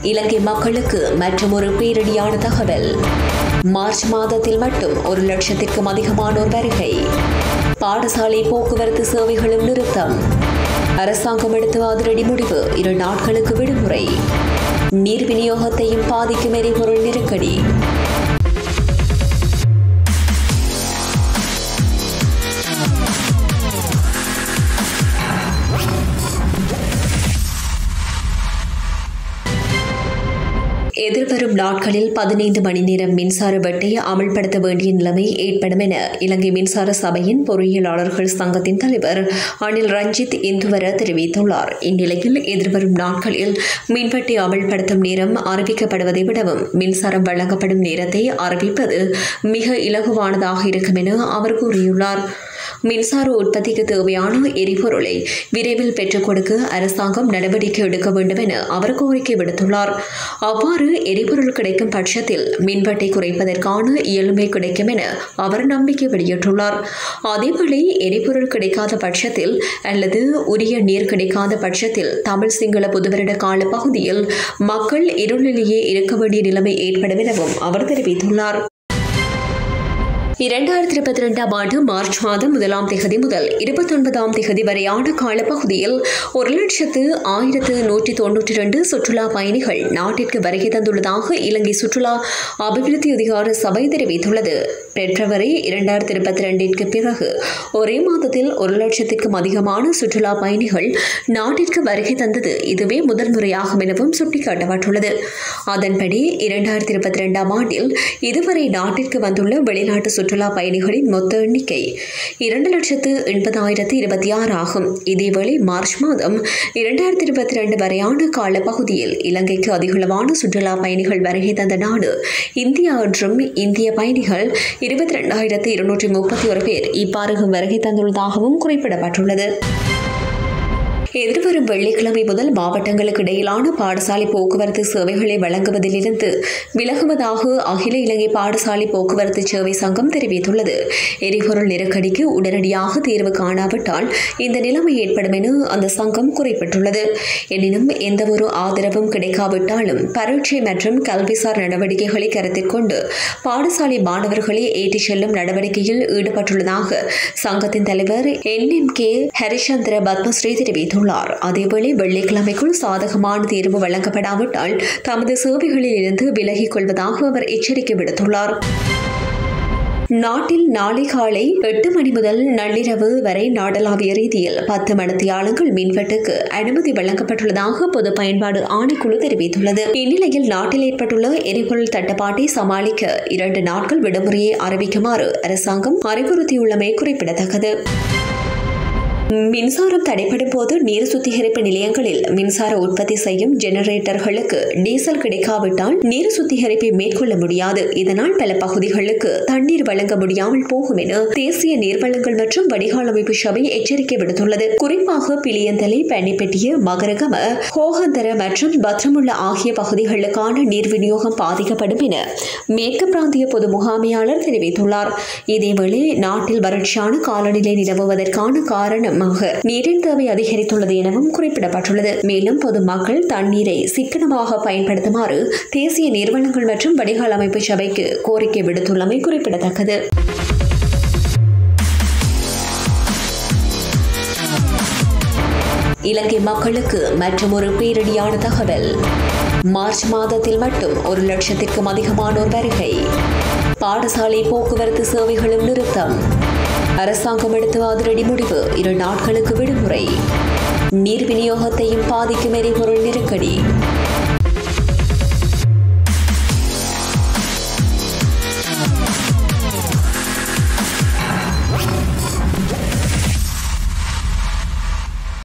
இலங்கை மக்களுக்கு மற்றொரு பேரிடியான தகவல் மார்ச் மாதத்தில் மட்டும் ஒரு லட்சத்திற்கும் அதிகமானோர் வருகை பாடசாலை போக்குவரத்து சேவைகளும் நிறுத்தம் அரசாங்கம் எடுத்த அதிரடி முடிவு இரு நாட்களுக்கு விடுமுறை நீர் விநியோகத்தையும் பாதிக்கும் எரிபொருள் நெருக்கடி எதிர்வரும் நாட்களில் பதினைந்து மணி நேரம் மின்சார வெட்டை அமல்படுத்த வேண்டிய நிலைமை ஏற்படும் என இலங்கை மின்சார சபையின் பொறியியலாளர்கள் சங்கத்தின் தலைவர் அனில் ரஞ்சித் இந்துவர தெரிவித்துள்ளார் இந்நிலையில் எதிர்வரும் நாட்களில் மின்வெட்டை அமல்படுத்தும் நேரம் அறிவிக்கப்படுவதை விடவும் மின்சாரம் வழங்கப்படும் நேரத்தை அறிவிப்பது மிக இலகுவானதாக இருக்கும் என அவர் கூறியுள்ளார் மின்சார உற்பத்திக்கு தேவையான எரிபொருளை விரைவில் பெற்றுக் கொடுக்க அரசாங்கம் நடவடிக்கை எடுக்க வேண்டும் என அவர் கோரிக்கை விடுத்துள்ளார் அவ்வாறு எரிபொருள் கிடைக்கும் பட்சத்தில் மின்வெட்டை குறைப்பதற்கான இயலுமை கிடைக்கும் என அவர் நம்பிக்கை வெளியிட்டுள்ளார் அதேவேளை எரிபொருள் கிடைக்காத பட்சத்தில் அல்லது உரிய நீர் கிடைக்காத பட்சத்தில் தமிழ் சிங்கள புதுவருட கால பகுதியில் மக்கள் இருளிலேயே இருக்க வேண்டிய நிலைமை ஏற்படும் எனவும் அவர் தெரிவித்துள்ளார் இரண்டாயிரத்தி இருபத்தி ரெண்டாம் ஆண்டு மார்ச் மாதம் முதலாம் திகதி முதல் இருபத்தொன்பதாம் திகதி வரையான காலப்பகுதியில் ஒரு லட்சத்து ஆயிரத்து நூற்றி தொன்னூற்றி ரெண்டு சுற்றுலா பயணிகள் நாட்டிற்கு வருகை தந்துள்ளதாக இலங்கை சுற்றுலா அபிவிருத்தி அதிகார சபை தெரிவித்துள்ளது பிப்ரவரி இரண்டாயிரத்தி இருபத்தி ரெண்டிற்கு பிறகு ஒரே மாதத்தில் ஒரு லட்சத்திற்கும் அதிகமான சுற்றுலா பயணிகள் நாட்டிற்கு வருகை தந்தது இதுவே முதல் முறையாகும் எனவும் சுட்டிக்காட்டப்பட்டுள்ளது அதன்படி இரண்டாயிரத்தி இருபத்தி ரெண்டாம் ஆண்டில் இதுவரை நாட்டிற்கு வந்துள்ள வெளிநாட்டு சுற்றுலா பயணிகளின் மொத்த எண்ணிக்கை இரண்டு லட்சத்து எண்பதாயிரத்து இருபத்தி ஆறு ஆகும் இதேவேளை மார்ச் மாதம் இரண்டாயிரத்தி இருபத்தி ரெண்டு வரையான காலப்பகுதியில் இலங்கைக்கு அதிகளவான சுற்றுலா பயணிகள் வருகை தந்த நாடு இந்தியா என்றும் இந்திய பயணிகள் இருபத்தி ரெண்டாயிரத்து இருநூற்றி முப்பத்தி ஒரு பேர் இப்பாறு வருகை தந்துள்ளதாகவும் குறிப்பிடப்பட்டுள்ளது எதிர்வரும் வெள்ளிக்கிழமை முதல் மாவட்டங்களுக்கு இடையிலான பாடசாலை போக்குவரத்து சேவைகளை வழங்குவதிலிருந்து விலகுவதாக அகில இலங்கை பாடசாலை போக்குவரத்து சேவை சங்கம் தெரிவித்துள்ளது எரிபொருள் நெருக்கடிக்கு உடனடியாக தீர்வு காணாவிட்டால் இந்த நிலைமை ஏற்படும் என அந்த சங்கம் குறிப்பிட்டுள்ளது எனினும் எந்தவொரு ஆதரவும் கிடைக்காவிட்டாலும் பரீட்சை மற்றும் கல்விசார் நடவடிக்கைகளை கருத்தில் கொண்டு பாடசாலை மாணவர்களை ஏற்றிச் செல்லும் நடவடிக்கையில் ஈடுபட்டுள்ளதாக சங்கத்தின் தலைவர் N M K Harichandra Padmashri தெரிவித்துள்ளார் உள்ளார் அதேவேளை வெள்ளிக்கிழமைக்குள் சாதகமான தீர்வு வழங்கப்படாவிட்டால் தமது சேவைகளில் இருந்து விலகிக் கொள்வதாக அவர் எச்சரிக்கை விடுத்துள்ளார் நாட்டில் நாளை காலை எட்டு மணி முதல் நள்ளிரவு வரை நாடளாவிய ரீதியில் பத்து மணித்தியாலங்கள் மின்வெட்டுக்கு அனுமதி வழங்கப்பட்டுள்ளதாக பொது பயன்பாடு ஆணைக்குழு தெரிவித்துள்ளது இந்நிலையில் நாட்டில் ஏற்பட்டுள்ள எரிபொருள் தட்டுப்பாட்டை சமாளிக்க இரண்டு நாட்கள் விடுமுறையை அறிவிக்குமாறு அரசாங்கம் அறிவுறுத்தியுள்ளமை குறிப்பிடத்தக்கது மின்சாரம் தடைப்படும் போது நீர் சுத்திகரிப்பு நிலையங்களில் மின்சார உற்பத்தி செய்யும் ஜெனரேட்டர்களுக்கு டீசல் கிடைக்காவிட்டால் நீர் சுத்திகரிப்பை மேற்கொள்ள முடியாது இதனால் பல பகுதிகளுக்கு தண்ணீர் வழங்க முடியாமல் போகும் என தேசிய நீர்வளங்கள் மற்றும் வடிகால் அமைப்பு சபை எச்சரிக்கை விடுத்துள்ளது குறிப்பாக பிளியந்தலை பனிப்பெட்டிய மகரகம ஹோகந்தர மற்றும் பத்ரமுள்ள ஆகிய பகுதிகளுக்கான நீர் விநியோகம் பாதிக்கப்படும் என மேற்கு பிராந்திய பொது முகாமையாளர் தெரிவித்துள்ளார் இதேவேளை நாட்டில் வறட்சியான காலநிலை நிலவுவதற்கான காரணம் காரணமாக நீரின் தேவை அதிகரித்துள்ளது எனவும் குறிப்பிடப்பட்டுள்ளது மேலும் பொதுமக்கள் தண்ணீரை சிக்கனமாக பயன்படுத்துமாறு தேசிய நீர்வளங்கள் மற்றும் வடிகால் அமைப்பு சபைக்கு கோரிக்கை விடுத்துள்ளமை குறிப்பிடத்தக்கது இலங்கை மக்களுக்கு மற்றொரு பேரிடியான தகவல் மார்ச் மாதத்தில் மட்டும் ஒரு லட்சத்திற்கும் அதிகமானோர் வருகை பாடசாலை போக்குவரத்து சேவைகளும் நிறுத்தம் அரசாங்கம் எடுத்த அதிரடி முடிவு இரு நாட்களுக்கு விடுமுறை நீர் விநியோகத்தையும் பாதிக்கும் எரிபொருள் நெருக்கடி